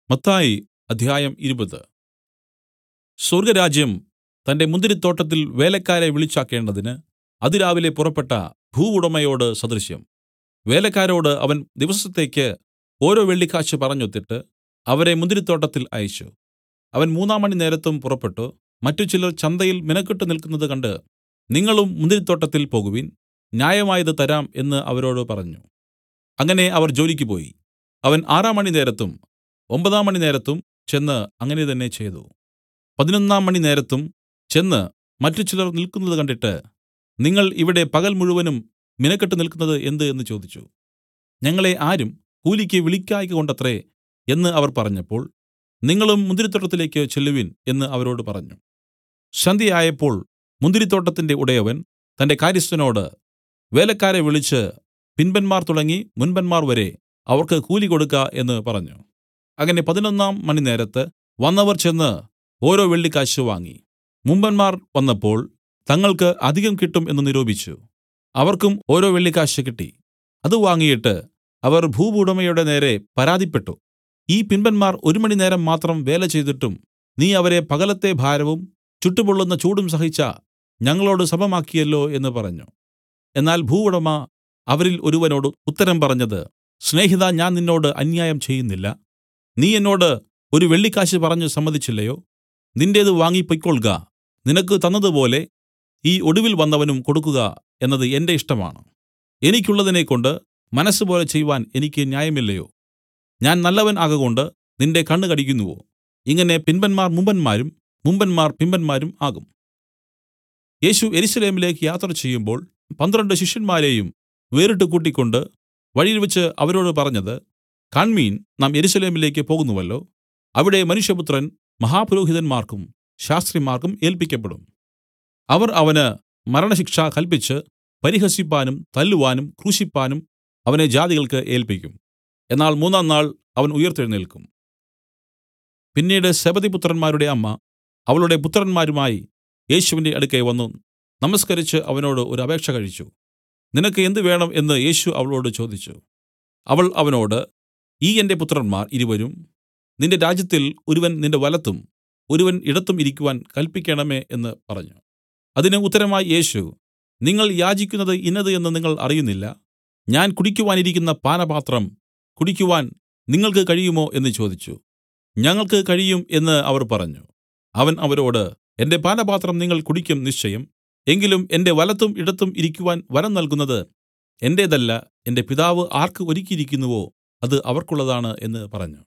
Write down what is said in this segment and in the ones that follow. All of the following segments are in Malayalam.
മത്തായി അധ്യായം ഇരുപത് സ്വർഗ്ഗരാജ്യം തന്റെ മുന്തിരിത്തോട്ടത്തിൽ വേലക്കാരെ വിളിച്ചാക്കേണ്ടതിന് അതിരാവിലെ പുറപ്പെട്ട ഭൂവുടമയോട് സദൃശം വേലക്കാരോട് അവൻ ദിവസത്തേക്ക് ഓരോ വെള്ളിക്കാശ് പറഞ്ഞൊത്തിട്ട് അവരെ മുന്തിരിത്തോട്ടത്തിൽ അയച്ചു അവൻ മൂന്നാംമണി നേരത്തും പുറപ്പെട്ടു മറ്റു ചിലർ ചന്തയിൽ മിനക്കെട്ടു നില്ക്കുന്നതു കണ്ട് നിങ്ങളും മുന്തിരിത്തോട്ടത്തിൽ പോകുവിൻ ന്യായമായത് തരാം എന്ന് അവരോട് പറഞ്ഞു അങ്ങനെ അവർ ജോലിക്ക് പോയി അവൻ ആറാം മണി നേരത്തും ഒമ്പതാം മണി നേരത്തും ചെന്ന് അങ്ങനെ തന്നെ ചെയ്തു പതിനൊന്നാം മണി നേരത്തും ചെന്ന് മറ്റു ചിലർ നില്ക്കുന്നതു കണ്ടിട്ട് നിങ്ങൾ ഇവിടെ പകൽ മുഴുവനും മിനക്കെട്ടു നില്ക്കുന്നത് എന്ത് എന്ന് ചോദിച്ചു ഞങ്ങളെ ആരും കൂലിക്ക് വിളിക്കായ്കകൊണ്ടത്രേ എന്ന് അവർ പറഞ്ഞപ്പോൾ നിങ്ങളും മുന്തിരിത്തോട്ടത്തിലേക്ക് ചെല്ലുവിൻ എന്ന് അവരോട് പറഞ്ഞു സന്ധ്യയായപ്പോൾ മുന്തിരിത്തോട്ടത്തിന്റെ ഉടയവൻ തന്റെ കാര്യസ്ഥനോട് വേലക്കാരെ വിളിച്ച് പിൻപന്മാർ തുടങ്ങി മുൻപന്മാർ വരെ അവർക്ക് കൂലി കൊടുക്ക എന്ന് പറഞ്ഞു അങ്ങനെ പതിനൊന്നാം മണിനേരത്ത് വന്നവർ ചെന്ന് ഓരോ വെള്ളിക്കാശ് വാങ്ങി മുമ്പന്മാർ വന്നപ്പോൾ തങ്ങൾക്ക് അധികം കിട്ടും എന്ന് നിരൂപിച്ചു അവർക്കും ഓരോ വെള്ളിക്കാശ് കിട്ടി അത് വാങ്ങിയിട്ട് അവർ ഭൂവുടമയുടെ നേരെ പരാതിപ്പെട്ടു ഈ പിൻപന്മാർ ഒരു മണിനേരം മാത്രം വേല ചെയ്തിട്ടും നീ അവരെ പകലത്തെ ഭാരവും ചുട്ടുപൊള്ളുന്ന ചൂടും സഹിച്ച ഞങ്ങളോട് സമമാക്കിയല്ലോ എന്ന് പറഞ്ഞു എന്നാൽ ഭൂവുടമ അവരിൽ ഒരുവനോട് ഉത്തരം പറഞ്ഞത് സ്നേഹിതാ ഞാൻ നിന്നോട് അന്യായം ചെയ്യുന്നില്ല നീ എന്നോട് ഒരു വെള്ളിക്കാശ് പറഞ്ഞു സമ്മതിച്ചില്ലയോ നിന്റേത് വാങ്ങി പൊയ്ക്കൊൾക നിനക്ക് തന്നതുപോലെ ഈ ഒടുവിൽ വന്നവനും കൊടുക്കുക എന്നത് എന്റെ ഇഷ്ടമാണ് എനിക്കുള്ളതിനെക്കൊണ്ട് മനസ്സുപോലെ ചെയ്‌വാൻ എനിക്ക് ന്യായമില്ലയോ ഞാൻ നല്ലവൻ ആകകൊണ്ട് നിന്റെ കണ്ണ് കടിക്കുന്നുവോ ഇങ്ങനെ പിൻപന്മാർ മുമ്പന്മാരും മുമ്പന്മാർ പിമ്പന്മാരും ആകും യേശു യെരൂശലേമിലേക്ക് യാത്ര ചെയ്യുമ്പോൾ പന്ത്രണ്ട് ശിഷ്യന്മാരെയും വേറിട്ട് കൂട്ടിക്കൊണ്ട് വഴിയിൽവെച്ച് അവരോട് പറഞ്ഞത് കാണ്മീൻ നാം യെരൂശലേമിലേക്ക് പോകുന്നുവല്ലോ അവിടെ മനുഷ്യപുത്രൻ മഹാപുരോഹിതന്മാർക്കും ശാസ്ത്രിമാർക്കും ഏല്പിക്കപ്പെടും അവർ അവന് മരണശിക്ഷ കല്പിച്ച് പരിഹസിപ്പാനും തല്ലുവാനും ക്രൂശിപ്പാനും അവനെ ജാതികൾക്ക് ഏല്പിക്കും എന്നാൽ മൂന്നാം നാൾ അവൻ ഉയിർത്തെഴുന്നേല്ക്കും പിന്നീട് സെബദിപുത്രന്മാരുടെ അമ്മ അവളുടെ പുത്രന്മാരുമായി യേശുവിന്റെ അടുക്കെ വന്നു നമസ്കരിച്ച് അവനോട് ഒരു അപേക്ഷ കഴിച്ചു നിനക്ക് എന്ത് വേണം എന്ന് യേശു അവളോട് ചോദിച്ചു അവൾ അവനോട് ഈ എന്റെ പുത്രന്മാർ ഇരുവരും നിന്റെ രാജ്യത്തിൽ ഒരുവൻ നിന്റെ വലത്തും ഒരുവൻ ഇടത്തും ഇരിക്കുവാൻ കല്പിക്കണമേ എന്ന് പറഞ്ഞു അതിന് ഉത്തരമായി യേശു നിങ്ങൾ യാചിക്കുന്നത് ഇന്നത് എന്ന് നിങ്ങൾ അറിയുന്നില്ല ഞാൻ കുടിക്കുവാനിരിക്കുന്ന പാനപാത്രം കുടിക്കുവാൻ നിങ്ങൾക്ക് കഴിയുമോ എന്ന് ചോദിച്ചു ഞങ്ങൾക്ക് കഴിയും എന്ന് അവർ പറഞ്ഞു അവൻ അവരോട് എന്റെ പാനപാത്രം നിങ്ങൾ കുടിക്കും നിശ്ചയം എങ്കിലും എന്റെ വലത്തും ഇടത്തും ഇരിക്കുവാൻ വരം നൽകുന്നത് എന്റേതല്ല എന്റെ പിതാവ് ആർക്ക് ഒരുക്കിയിരിക്കുന്നുവോ അത് അവർക്കുള്ളതാണ് എന്ന് പറഞ്ഞു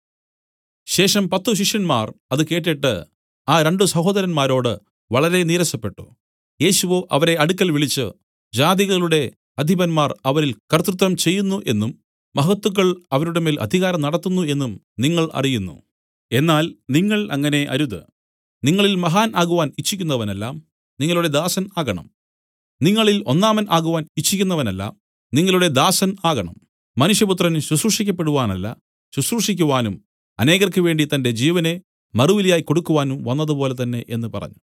ശേഷം പത്തു ശിഷ്യന്മാർ അത് കേട്ടിട്ട് ആ രണ്ടു സഹോദരന്മാരോട് വളരെ നീരസപ്പെട്ടു യേശുവോ അവരെ അടുക്കൽ വിളിച്ചു ജാതികളുടെ അധിപന്മാർ അവരിൽ കർത്തൃത്വം ചെയ്യുന്നു എന്നും മഹത്തുക്കൾ അവരുടെ മേൽ അധികാരം നടത്തുന്നു എന്നും നിങ്ങൾ അറിയുന്നു എന്നാൽ നിങ്ങൾ അങ്ങനെ അരുത് നിങ്ങളിൽ മഹാൻ ആകുവാൻ ഇച്ഛിക്കുന്നവനെല്ലാം നിങ്ങളുടെ ദാസൻ ആകണം നിങ്ങളിൽ ഒന്നാമൻ ആകുവാൻ ഇച്ഛിക്കുന്നവനെല്ലാം നിങ്ങളുടെ ദാസൻ ആകണം മനുഷ്യപുത്രൻ ശുശ്രൂഷിക്കപ്പെടുവാനല്ല ശുശ്രൂഷിക്കുവാനും അനേകർക്ക് വേണ്ടി തന്റെ ജീവനെ മറുവിലയായി കൊടുക്കുവാനും വന്നതുപോലെ തന്നെ എന്ന് പറഞ്ഞു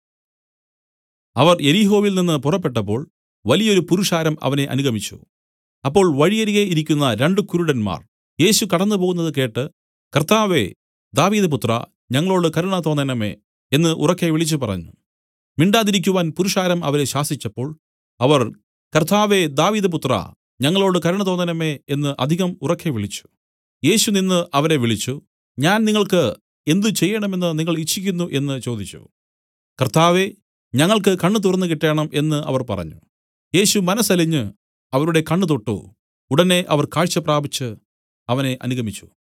അവർ യെരിഹോവിൽ നിന്ന് പുറപ്പെട്ടപ്പോൾ വലിയൊരു പുരുഷാരം അവനെ അനുഗമിച്ചു അപ്പോൾ വഴിയരികെ ഇരിക്കുന്ന രണ്ടു കുരുടന്മാർ യേശു കടന്നുപോകുന്നത് കേട്ട് കർത്താവേ ദാവീദ് പുത്ര ഞങ്ങളോട് കരുണ തോന്നണമേ എന്ന് ഉറക്കെ വിളിച്ചു പറഞ്ഞു മിണ്ടാതിരിക്കുവാൻ പുരുഷാരം അവരെ ശാസിച്ചപ്പോൾ അവർ കർത്താവേ ദാവീദ് പുത്ര ഞങ്ങളോട് കരുണ തോന്നണമേ എന്ന് അധികം ഉറക്കെ വിളിച്ചു യേശു നിന്ന് അവരെ വിളിച്ചു ഞാൻ നിങ്ങൾക്ക് എന്തു ചെയ്യണമെന്ന് നിങ്ങൾ ഇച്ഛിക്കുന്നു എന്ന് ചോദിച്ചു കർത്താവേ ഞങ്ങൾക്ക് കണ്ണ് തുറന്നു കിട്ടേണം എന്ന് അവർ പറഞ്ഞു യേശു മനസ്സലിഞ്ഞ് അവരുടെ കണ്ണ് തൊട്ടു ഉടനെ അവർ കാഴ്ച പ്രാപിച്ച് അവനെ അനുഗമിച്ചു